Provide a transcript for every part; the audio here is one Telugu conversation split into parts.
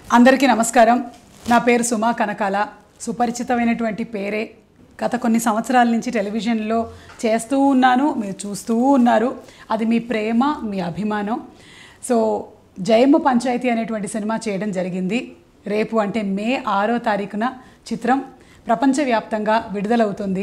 అందరికీ నమస్కారం నా పేరు సుమా కనకాల సుపరిచితమైనటువంటి పేరే గత కొన్ని సంవత్సరాల నుంచి టెలివిజన్లో చేస్తూ ఉన్నాను మీరు చూస్తూ ఉన్నారు అది మీ ప్రేమ మీ అభిమానం సో జయమ్మ పంచాయతీ అనేటువంటి సినిమా చేయడం జరిగింది రేపు అంటే మే ఆరో తారీఖున చిత్రం ప్రపంచవ్యాప్తంగా విడుదలవుతుంది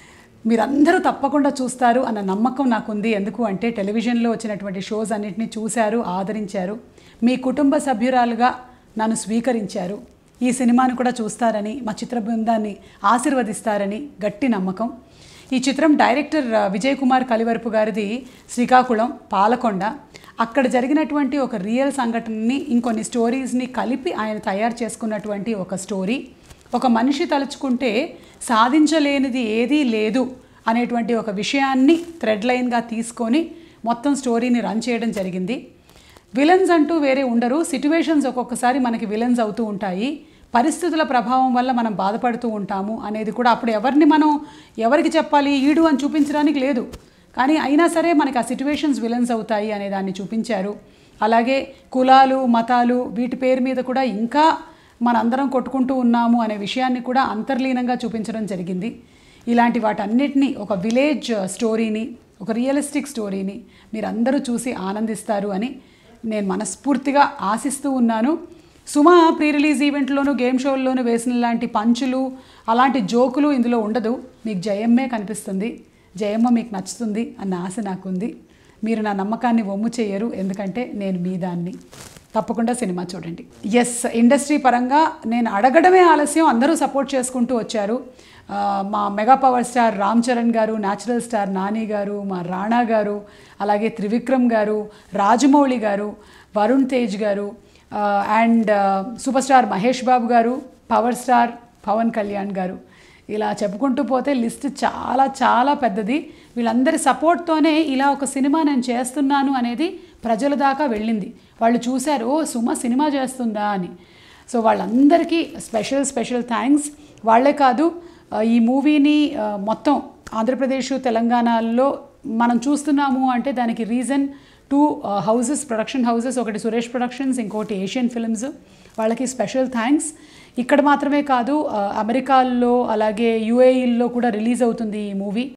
మీరందరూ తప్పకుండా చూస్తారు అన్న నమ్మకం నాకుంది ఎందుకు అంటే టెలివిజన్లో వచ్చినటువంటి షోస్ అన్నింటినీ చూశారు ఆదరించారు మీ కుటుంబ సభ్యురాలుగా నన్ను స్వీకరించారు ఈ సినిమాను కూడా చూస్తారని మా చిత్ర బృందాన్ని ఆశీర్వదిస్తారని గట్టి నమ్మకం ఈ చిత్రం డైరెక్టర్ ఆ, విజయ్ కుమార్ కలివరపు గారిది శ్రీకాకుళం పాలకొండ అక్కడ జరిగినటువంటి ఒక రియల్ సంఘటనని ఇంకొన్ని స్టోరీస్ని కలిపి ఆయన తయారు చేసుకున్నటువంటి ఒక స్టోరీ ఒక మనిషి తలుచుకుంటే సాధించలేనిది ఏదీ లేదు అనేటువంటి ఒక విషయాన్ని థ్రెడ్ లైన్గా తీసుకొని మొత్తం స్టోరీని రన్ చేయడం జరిగింది విలన్స్ అంటూ వేరే ఉండరు సిట్యువేషన్స్ ఒక్కొక్కసారి మనకి విలన్స్ అవుతూ ఉంటాయి పరిస్థితుల ప్రభావం వల్ల మనం బాధపడుతూ ఉంటాము అనేది కూడా అప్పుడు ఎవరిని మనం ఎవరికి చెప్పాలి ఈడు అని చూపించడానికి లేదు కానీ అయినా సరే మనకి ఆ సిట్యువేషన్స్ విలన్స్ అవుతాయి అనే దాన్ని చూపించారు అలాగే కులాలు మతాలు వీటి పేరు మీద కూడా ఇంకా మనందరం కొట్టుకుంటూ ఉన్నాము అనే విషయాన్ని కూడా అంతర్లీనంగా చూపించడం జరిగింది ఇలాంటి వాటన్నిటినీ ఒక విలేజ్ స్టోరీని ఒక రియలిస్టిక్ స్టోరీని మీరందరూ చూసి ఆనందిస్తారు అని నేను మనస్ఫూర్తిగా ఆశిస్తూ ఉన్నాను సుమ ప్రీ రిలీజ్ ఈవెంట్లోనూ గేమ్ షోల్లోనూ వేసిన లాంటి పంచులు అలాంటి జోకులు ఇందులో ఉండదు మీకు జయమ్మే కనిపిస్తుంది జయమ్మ మీకు నచ్చుతుంది అన్న ఆశ నాకుంది మీరు నా నమ్మకాన్ని వమ్ము చేయరు ఎందుకంటే నేను మీ దాన్ని తప్పకుండా సినిమా చూడండి ఎస్ ఇండస్ట్రీ పరంగా నేను అడగడమే ఆలస్యం అందరూ సపోర్ట్ చేసుకుంటూ వచ్చారు ఆ, మా mega power star Ram Charan garu natural star Nani గారు మా రాణా గారు అలాగే త్రివిక్రమ్ గారు రాజమౌళి గారు Varun Tej garu and super star Mahesh Babu garu power star Pawan Kalyan గారు ఇలా చెప్పుకుంటూ పోతే లిస్ట్ చాలా చాలా పెద్దది వీళ్ళందరి సపోర్ట్తోనే ఇలా ఒక సినిమా నేను చేస్తున్నాను అనేది ప్రజల దాకా వెళ్ళింది వాళ్ళు చూశారు ఓ సుమ సినిమా చేస్తుందా అని సో వాళ్ళందరికీ స్పెషల్ స్పెషల్ థ్యాంక్స్ వాళ్ళే కాదు ఆ, ఈ మూవీని ఆ, మొత్తం ఆంధ్రప్రదేశ్ తెలంగాణలో మనం చూస్తున్నాము అంటే దానికి reason two houses production houses ఒకటి సురేష్ ప్రొడక్షన్స్ ఇంకోటి ఏషియన్ ఫిల్మ్స్ వాళ్ళకి స్పెషల్ థ్యాంక్స్ ఇక్కడ మాత్రమే కాదు ఆ, అమెరికాల్లో అలాగే యుఏఈల్లో కూడా రిలీజ్ అవుతుంది ఈ మూవీ